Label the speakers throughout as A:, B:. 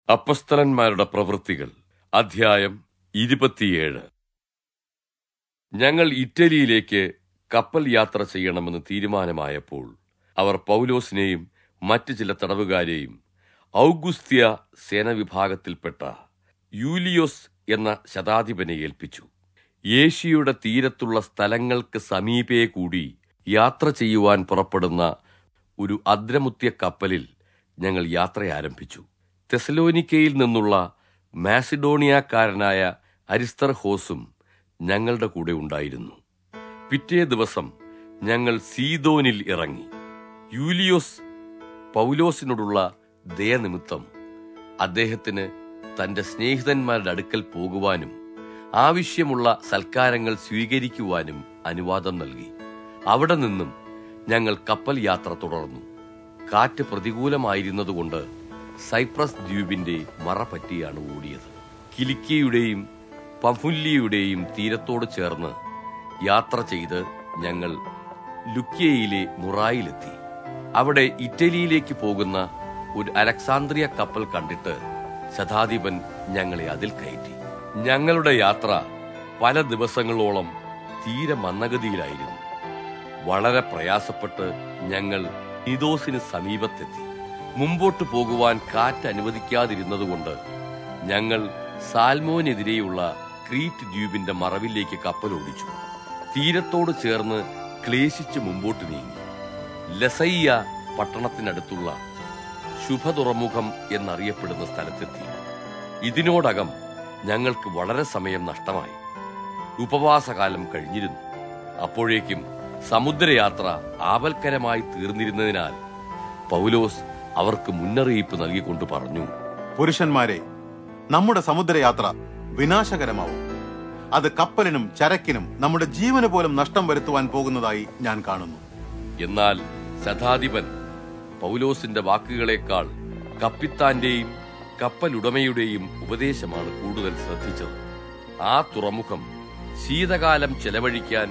A: അപ്പസ്തലന്മാരുടെ പ്രവൃത്തികൾ അധ്യായം ഇരുപത്തിയേഴ് ഞങ്ങൾ ഇറ്റലിയിലേക്ക് കപ്പൽ യാത്ര ചെയ്യണമെന്ന് തീരുമാനമായപ്പോൾ അവർ പൗലോസിനെയും മറ്റു ചില തടവുകാരെയും ഔഗുസ്ത്യ സേനവിഭാഗത്തിൽപ്പെട്ട യൂലിയോസ് എന്ന ശതാധിപനെ ഏൽപ്പിച്ചു ഏഷ്യയുടെ തീരത്തുള്ള സ്ഥലങ്ങൾക്ക് സമീപേ കൂടി യാത്ര ചെയ്യുവാൻ പുറപ്പെടുന്ന ഒരു അദ്രമുത്യ കപ്പലിൽ ഞങ്ങൾ യാത്ര ആരംഭിച്ചു തെസലോനിക്കയിൽ നിന്നുള്ള മാസിഡോണിയക്കാരനായ അരിസ്തർഹോസും ഞങ്ങളുടെ കൂടെ ഉണ്ടായിരുന്നു പിറ്റേ ദിവസം ഞങ്ങൾ സീതോനിൽ ഇറങ്ങി യൂലിയോസ് പൗലോസിനോടുള്ള ദയനിമിത്തം അദ്ദേഹത്തിന് തന്റെ സ്നേഹിതന്മാരുടെ അടുക്കൽ പോകുവാനും ആവശ്യമുള്ള സൽക്കാരങ്ങൾ സ്വീകരിക്കുവാനും അനുവാദം നൽകി അവിടെ നിന്നും ഞങ്ങൾ കപ്പൽ യാത്ര തുടർന്നു കാറ്റ് പ്രതികൂലമായിരുന്നതുകൊണ്ട് സൈപ്രസ് ദ്വീപിന്റെ മറ പറ്റിയാണ് ഓടിയത് കിലിക്കിയുടെയും പഫുല്ലിയുടെയും തീരത്തോട് ചേർന്ന് യാത്ര ചെയ്ത് ഞങ്ങൾ ലുക്കിയയിലെ മുറായിലെത്തി അവിടെ ഇറ്റലിയിലേക്ക് പോകുന്ന ഒരു അലക്സാന്ദ്രിയ കപ്പൽ കണ്ടിട്ട് ശതാധിപൻ ഞങ്ങളെ അതിൽ കയറ്റി ഞങ്ങളുടെ യാത്ര പല ദിവസങ്ങളോളം തീരെ മന്ദഗതിയിലായിരുന്നു വളരെ പ്രയാസപ്പെട്ട് ഞങ്ങൾ ഇതോസിന് സമീപത്തെത്തി മുമ്പോട്ട് പോകുവാൻ കാറ്റ് അനുവദിക്കാതിരുന്നതുകൊണ്ട് ഞങ്ങൾ സാൽമോനെതിരെയുള്ള ക്രീറ്റ് ദ്വീപിന്റെ മറവിലേക്ക് കപ്പൽ ഓടിച്ചു തീരത്തോട് ചേർന്ന് ക്ലേശിച്ച് മുമ്പോട്ട് നീങ്ങി ലസയ്യ പട്ടണത്തിനടുത്തുള്ള ശുഭതുറമുഖം എന്നറിയപ്പെടുന്ന സ്ഥലത്തെത്തി ഇതിനോടകം ഞങ്ങൾക്ക് വളരെ സമയം നഷ്ടമായി ഉപവാസകാലം കഴിഞ്ഞിരുന്നു അപ്പോഴേക്കും സമുദ്രയാത്ര ആപൽക്കരമായി തീർന്നിരുന്നതിനാൽ പൗലോസ് അവർക്ക് മുന്നറിയിപ്പ് നൽകിക്കൊണ്ട് പറഞ്ഞു
B: പുരുഷന്മാരെ നമ്മുടെ സമുദ്രയാത്ര വിനാശകരമാവും അത് കപ്പലിനും ചരക്കിനും നമ്മുടെ ജീവന് പോലും നഷ്ടം വരുത്തുവാൻ പോകുന്നതായി ഞാൻ കാണുന്നു
A: എന്നാൽ ശതാധിപൻ പൗലോസിന്റെ വാക്കുകളേക്കാൾ കപ്പിത്താന്റെയും കപ്പലുടമയുടെയും ഉപദേശമാണ് കൂടുതൽ ശ്രദ്ധിച്ചത് ആ തുറമുഖം ശീതകാലം ചെലവഴിക്കാൻ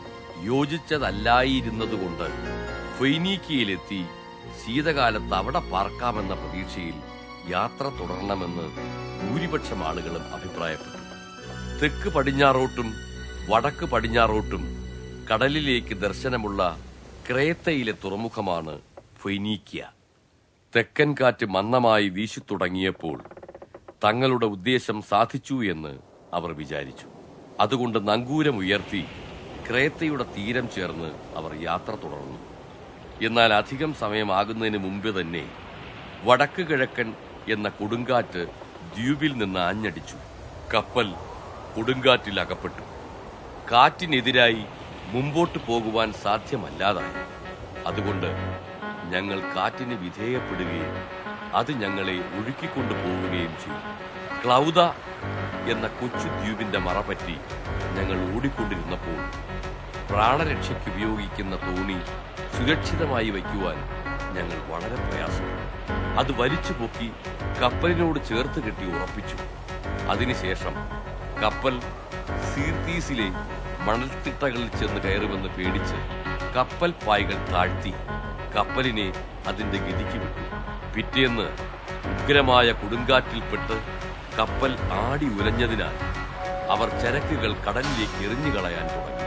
A: യോജിച്ചതല്ലായിരുന്നതുകൊണ്ട് ഫെയ്നീക്കിയിലെത്തി ശീതകാലത്ത് അവിടെ പാർക്കാമെന്ന പ്രതീക്ഷയിൽ യാത്ര തുടരണമെന്ന് ഭൂരിപക്ഷം ആളുകളും അഭിപ്രായപ്പെട്ടു തെക്ക് പടിഞ്ഞാറോട്ടും വടക്ക് പടിഞ്ഞാറോട്ടും കടലിലേക്ക് ദർശനമുള്ള ക്രേത്തയിലെ തുറമുഖമാണ് ഫെയ്നീക്കിയ തെക്കൻ കാറ്റ് മന്ദമായി വീശിത്തുടങ്ങിയപ്പോൾ തങ്ങളുടെ ഉദ്ദേശം സാധിച്ചു എന്ന് അവർ വിചാരിച്ചു അതുകൊണ്ട് നങ്കൂരം ഉയർത്തി ക്രേത്തയുടെ തീരം ചേർന്ന് അവർ യാത്ര തുടർന്നു എന്നാൽ അധികം സമയമാകുന്നതിന് മുമ്പ് തന്നെ വടക്ക് കിഴക്കൻ എന്ന കൊടുങ്കാറ്റ് ദ്വീപിൽ നിന്ന് ആഞ്ഞടിച്ചു കപ്പൽ കൊടുങ്കാറ്റിൽ അകപ്പെട്ടു കാറ്റിനെതിരായി മുമ്പോട്ട് പോകുവാൻ സാധ്യമല്ലാതായി അതുകൊണ്ട് ഞങ്ങൾ കാറ്റിന് വിധേയപ്പെടുകയും അത് ഞങ്ങളെ ഒഴുക്കിക്കൊണ്ടു പോവുകയും ചെയ്തു ക്ലൗദ എന്ന കൊച്ചു ദ്വീപിന്റെ മറപറ്റി ഞങ്ങൾ ഓടിക്കൊണ്ടിരുന്നപ്പോൾ പ്രാണരക്ഷയ്ക്ക് ഉപയോഗിക്കുന്ന തോണി സുരക്ഷിതമായി വയ്ക്കുവാൻ ഞങ്ങൾ വളരെ പ്രയാസപ്പെട്ടു അത് വലിച്ചു പൊക്കി കപ്പലിനോട് ചേർത്ത് കെട്ടി ഉറപ്പിച്ചു അതിനുശേഷം കപ്പൽ സീർത്തീസിലെ മണൽത്തിട്ടകളിൽ ചെന്ന് കയറുമെന്ന് പേടിച്ച് കപ്പൽ പായ്കൾ താഴ്ത്തി കപ്പലിനെ അതിന്റെ ഗതിക്ക് വിട്ടു പിറ്റേന്ന് ഉഗ്രമായ കൊടുങ്കാറ്റിൽപ്പെട്ട് കപ്പൽ ആടി ഉലഞ്ഞതിനാൽ അവർ ചരക്കുകൾ കടലിലേക്ക് എറിഞ്ഞു കളയാൻ തുടങ്ങി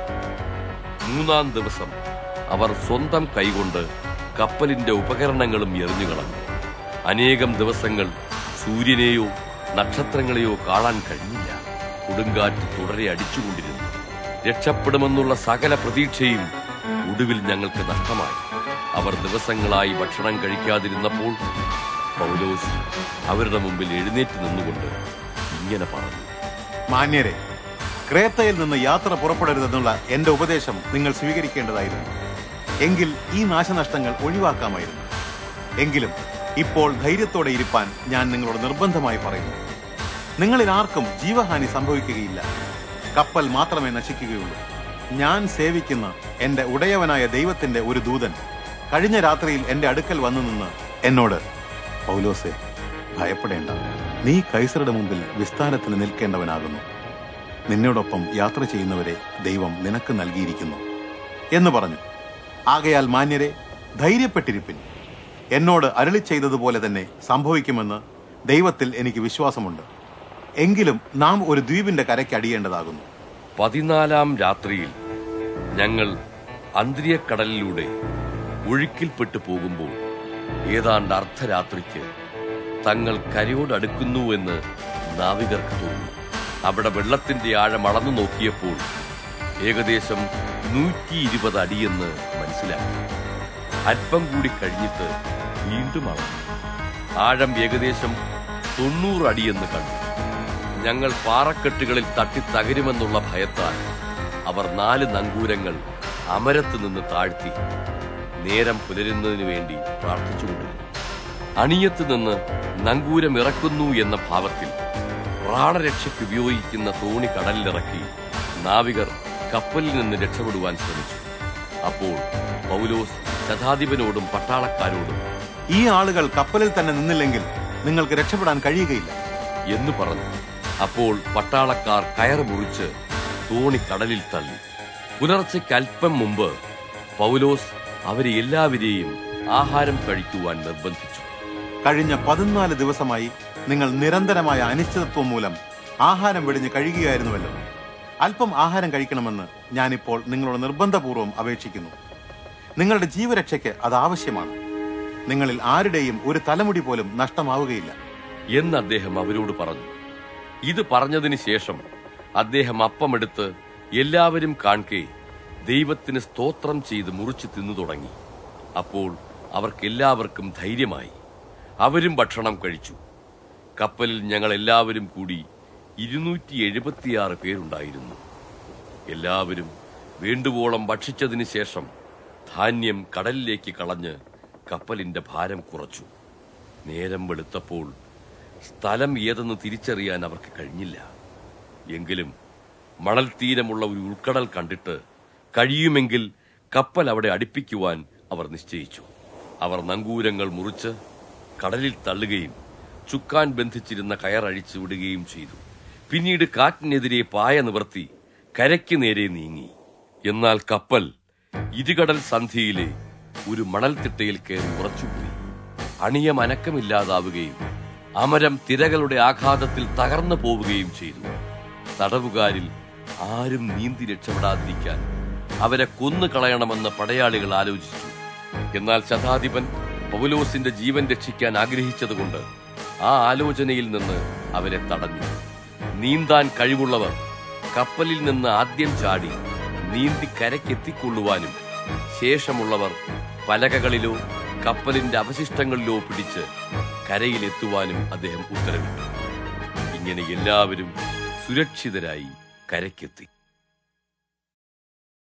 A: മൂന്നാം ദിവസം അവർ സ്വന്തം കൈകൊണ്ട് കപ്പലിന്റെ ഉപകരണങ്ങളും എറിഞ്ഞു കളഞ്ഞു അനേകം ദിവസങ്ങൾ സൂര്യനെയോ നക്ഷത്രങ്ങളെയോ കാണാൻ കഴിഞ്ഞില്ല കൊടുങ്കാറ്റ് തുടരെ അടിച്ചുകൊണ്ടിരുന്നു രക്ഷപ്പെടുമെന്നുള്ള സകല പ്രതീക്ഷയും ഒടുവിൽ ഞങ്ങൾക്ക് നഷ്ടമായി അവർ ദിവസങ്ങളായി ഭക്ഷണം കഴിക്കാതിരുന്നപ്പോൾ പൗലോസ് അവരുടെ മുമ്പിൽ എഴുന്നേറ്റ് നിന്നുകൊണ്ട് ഇങ്ങനെ പറഞ്ഞു
B: മാന്യരെ ക്രേത്തയിൽ നിന്ന് യാത്ര പുറപ്പെടരുതെന്നുള്ള എന്റെ ഉപദേശം നിങ്ങൾ സ്വീകരിക്കേണ്ടതായിരുന്നു എങ്കിൽ ഈ നാശനഷ്ടങ്ങൾ ഒഴിവാക്കാമായിരുന്നു എങ്കിലും ഇപ്പോൾ ധൈര്യത്തോടെ ഇരിപ്പാൻ ഞാൻ നിങ്ങളോട് നിർബന്ധമായി പറയുന്നു നിങ്ങളിൽ ആർക്കും ജീവഹാനി സംഭവിക്കുകയില്ല കപ്പൽ മാത്രമേ നശിക്കുകയുള്ളൂ ഞാൻ സേവിക്കുന്ന എന്റെ ഉടയവനായ ദൈവത്തിന്റെ ഒരു ദൂതൻ കഴിഞ്ഞ രാത്രിയിൽ എന്റെ അടുക്കൽ വന്നു നിന്ന് എന്നോട് പൗലോസെ ഭയപ്പെടേണ്ട നീ കൈസറുടെ മുമ്പിൽ വിസ്താരത്തിന് നിൽക്കേണ്ടവനാകുന്നു നിന്നോടൊപ്പം യാത്ര ചെയ്യുന്നവരെ ദൈവം നിനക്ക് നൽകിയിരിക്കുന്നു എന്ന് പറഞ്ഞു ആകയാൽ മാന്യരെ ധൈര്യപ്പെട്ടിരിപ്പിൻ എന്നോട് അരളി ചെയ്തതുപോലെ തന്നെ സംഭവിക്കുമെന്ന് ദൈവത്തിൽ എനിക്ക് വിശ്വാസമുണ്ട് എങ്കിലും നാം ഒരു ദ്വീപിന്റെ കരയ്ക്ക് അടിയേണ്ടതാകുന്നു
A: പതിനാലാം രാത്രിയിൽ ഞങ്ങൾ അന്തരിയക്കടലിലൂടെ ഒഴുക്കിൽപ്പെട്ടു പോകുമ്പോൾ ഏതാണ്ട് അർദ്ധരാത്രിക്ക് തങ്ങൾ കരയോടടുക്കുന്നുവെന്ന് നാവികർക്ക് തോന്നി അവിടെ വെള്ളത്തിന്റെ ആഴം അളന്നു നോക്കിയപ്പോൾ ഏകദേശം നൂറ്റി ഇരുപത് അടിയെന്ന് മനസ്സിലാക്കി അല്പം കൂടി കഴിഞ്ഞിട്ട് വീണ്ടും അളന്നു ആഴം ഏകദേശം തൊണ്ണൂറ് അടിയെന്ന് കണ്ടു ഞങ്ങൾ പാറക്കെട്ടുകളിൽ തട്ടി തകരുമെന്നുള്ള ഭയത്താൽ അവർ നാല് നങ്കൂരങ്ങൾ അമരത്ത് നിന്ന് താഴ്ത്തി നേരം പുലരുന്നതിനു വേണ്ടി പ്രാർത്ഥിച്ചുകൊണ്ടിരുന്നു അണിയത്ത് നിന്ന് നങ്കൂരം ഇറക്കുന്നു എന്ന ഭാവത്തിൽ പ്രാണരക്ഷയ്ക്ക് ഉപയോഗിക്കുന്ന തോണി കടലിലിറക്കി നാവികർ കപ്പലിൽ നിന്ന് രക്ഷപ്പെടുവാൻ ശ്രമിച്ചു അപ്പോൾ പൗലോസ് ശതാധിപനോടും പട്ടാളക്കാരോടും
B: ഈ ആളുകൾ കപ്പലിൽ തന്നെ നിന്നില്ലെങ്കിൽ നിങ്ങൾക്ക് രക്ഷപ്പെടാൻ കഴിയുകയില്ല
A: എന്ന് പറഞ്ഞു അപ്പോൾ പട്ടാളക്കാർ കയർ മുറിച്ച് തോണി കടലിൽ തള്ളി പുലർച്ചയ്ക്ക് അല്പം മുമ്പ് പൗലോസ് അവരെ എല്ലാവരെയും ആഹാരം കഴിക്കുവാൻ നിർബന്ധിച്ചു
B: കഴിഞ്ഞ പതിനാല് ദിവസമായി നിങ്ങൾ നിരന്തരമായ അനിശ്ചിതത്വം മൂലം ആഹാരം വെടിഞ്ഞ് കഴിയുകയായിരുന്നുവല്ലോ അല്പം ആഹാരം കഴിക്കണമെന്ന് ഞാനിപ്പോൾ നിങ്ങളോട് നിർബന്ധപൂർവ്വം അപേക്ഷിക്കുന്നു നിങ്ങളുടെ ജീവരക്ഷയ്ക്ക് അത് ആവശ്യമാണ് നിങ്ങളിൽ ആരുടെയും ഒരു തലമുടി പോലും നഷ്ടമാവുകയില്ല
A: എന്ന് അദ്ദേഹം അവരോട് പറഞ്ഞു ഇത് പറഞ്ഞതിന് ശേഷം അദ്ദേഹം അപ്പമെടുത്ത് എല്ലാവരും കാൺകെ ദൈവത്തിന് സ്തോത്രം ചെയ്ത് മുറിച്ചു തിന്നു തുടങ്ങി അപ്പോൾ അവർക്കെല്ലാവർക്കും ധൈര്യമായി അവരും ഭക്ഷണം കഴിച്ചു കപ്പലിൽ ഞങ്ങൾ എല്ലാവരും കൂടി ഇരുന്നൂറ്റി എഴുപത്തിയാറ് പേരുണ്ടായിരുന്നു എല്ലാവരും വേണ്ടുവോളം ഭക്ഷിച്ചതിന് ശേഷം ധാന്യം കടലിലേക്ക് കളഞ്ഞ് കപ്പലിന്റെ ഭാരം കുറച്ചു നേരം വെളുത്തപ്പോൾ സ്ഥലം ഏതെന്ന് തിരിച്ചറിയാൻ അവർക്ക് കഴിഞ്ഞില്ല എങ്കിലും മണൽ തീരമുള്ള ഒരു ഉൾക്കടൽ കണ്ടിട്ട് കഴിയുമെങ്കിൽ കപ്പൽ അവിടെ അടുപ്പിക്കുവാൻ അവർ നിശ്ചയിച്ചു അവർ നങ്കൂരങ്ങൾ മുറിച്ച് കടലിൽ തള്ളുകയും ചുക്കാൻ ബന്ധിച്ചിരുന്ന കയറഴിച്ചു വിടുകയും ചെയ്തു പിന്നീട് കാറ്റിനെതിരെ പായ നിവർത്തി കരയ്ക്ക് നേരെ നീങ്ങി എന്നാൽ കപ്പൽ ഇരുകടൽ സന്ധിയിലെ ഒരു മണൽത്തിട്ടയിൽ കയറി ഉറച്ചുപോയി അണിയം അനക്കമില്ലാതാവുകയും അമരം തിരകളുടെ ആഘാതത്തിൽ തകർന്നു പോവുകയും ചെയ്തു തടവുകാരിൽ ആരും നീന്തി രക്ഷപ്പെടാതിരിക്കാൻ അവരെ കൊന്നു കളയണമെന്ന് പടയാളികൾ ആലോചിച്ചു എന്നാൽ ശതാധിപൻ പൗലോസിന്റെ ജീവൻ രക്ഷിക്കാൻ ആഗ്രഹിച്ചതുകൊണ്ട് ആ ആലോചനയിൽ നിന്ന് അവരെ തടഞ്ഞു നീന്താൻ കഴിവുള്ളവർ കപ്പലിൽ നിന്ന് ആദ്യം ചാടി നീന്തി കരയ്ക്കെത്തിക്കൊള്ളുവാനും ശേഷമുള്ളവർ പലകകളിലോ കപ്പലിന്റെ അവശിഷ്ടങ്ങളിലോ പിടിച്ച് കരയിലെത്തുവാനും അദ്ദേഹം ഉത്തരവിട്ടു ഇങ്ങനെ എല്ലാവരും സുരക്ഷിതരായി കരയ്ക്കെത്തി